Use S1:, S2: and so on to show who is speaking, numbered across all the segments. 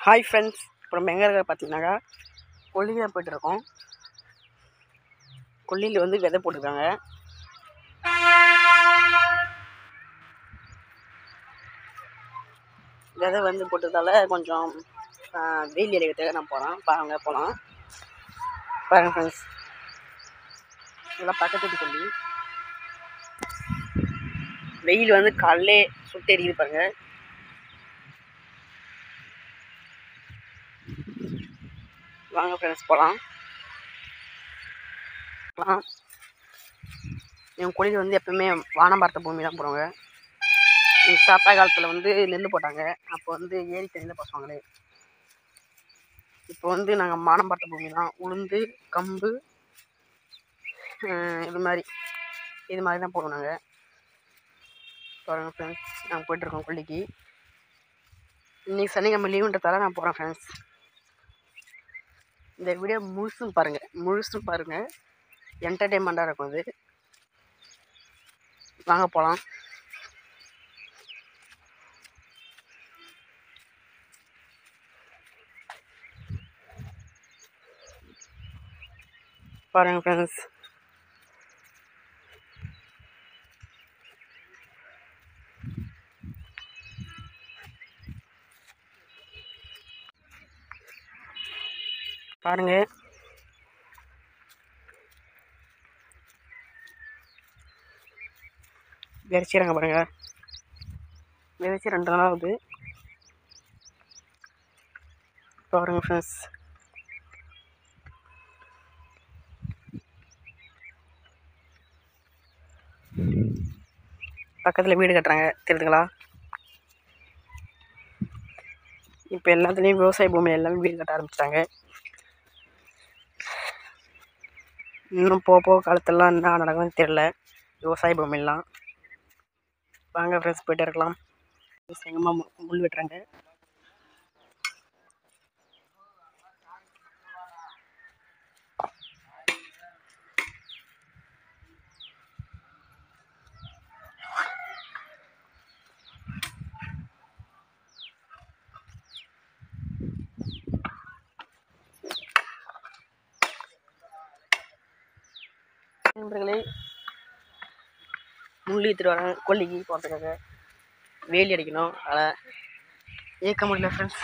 S1: hi friends இப்போ நம்ம எங்கே இருக்க பார்த்தீங்கன்னாக்கா கொல்லியில் தான் போயிட்டுருக்கோம் கொல்லியில் வந்து விதை போட்டிருக்காங்க விதை வந்து போட்டதால கொஞ்சம் ஆஹ், வெயில் அடிக்கிறதுக்காக நான் போகிறேன் பாருங்க போகலாம் பாருங்க ஃப்ரெண்ட்ஸ் இதெல்லாம் பக்கத்து வீட்டு கொல்லி வெயில் வந்து காலையிலே சுட்டு எரியுது பாருங்க வாங்க ஃப்ரெண்ட்ஸ் போகலாம் போகலாம் என் கொடியில் வந்து எப்பவுமே வானம் பார்த்த பூமி தான் போடுவாங்க எங்கள் தாத்தா காலத்தில் வந்து நெல் போட்டாங்க அப்போ வந்து ஏரி தண்ணியில் பசுவாங்களே இப்போ வந்து நாங்கள் வானம் பார்த்த பூமி தான் உளுந்து கம்பு ஆஹ் இது மாதிரி இது மாதிரி தான் போடுவோம் நாங்கள் பாருங்கள் ஃப்ரெண்ட்ஸ் நாங்கள் போயிட்டுருக்கோம் கொல்லிக்கு இன்றைக்கி சனிக்கிழமை லீவுன்றதால நான் போகிறேன் ஃப்ரெண்ட்ஸ் இந்த வீடியோ முழுசும் பாருங்கள் முழுசும் பாருங்கள் என்டர்டெயின்மெண்ட்டாக இருக்கும் அது வாங்க போகலாம் பாருங்கள் ஃப்ரெண்ட்ஸ் பாருங்கள் விதைச்சிடுறாங்க பாருங்க விதைச்சி ரெண்டு நாள் ஆகுது பாருங்க ஃப்ரெண்ட்ஸ் பக்கத்தில் வீடு கட்டுறாங்க தெரியுதுங்களா இப்போ எல்லாத்துலேயும் விவசாய பூமி எல்லாமே வீடு கட்ட ஆரம்பிச்சிட்டாங்க இன்னும் போக போக காலத்திலலாம் என்ன நடக்கும்னு தெரில விவசாய பூமியெல்லாம் வாங்க ஃப்ரெண்ட்ஸ் போயிட்டே இருக்கலாம் எங்கம்மா முள் வெட்டுறாங்க நண்பர்களே முள் ஏற்றிட்டு வரேன் கொல்லிக்கு போகிறதுக்காக வேலி அடிக்கணும் அதனால் ஏற்க முடியல ஃப்ரெண்ட்ஸ்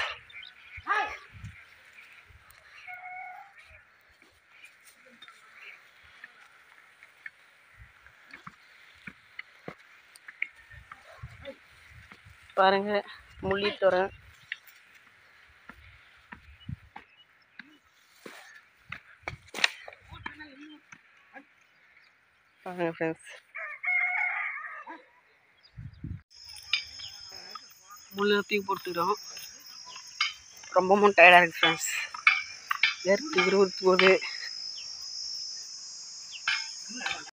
S1: பாருங்க முள்ளிட்டு வரேன் பாருங்க ஃப்ரெண்ட்ஸ் முள் தூக்கி போட்டுக்கிறோம் ரொம்பவும் டயர்டாக இருக்குது ஃப்ரெண்ட்ஸ் வேர்த்து விறுவிறுத்து போகுது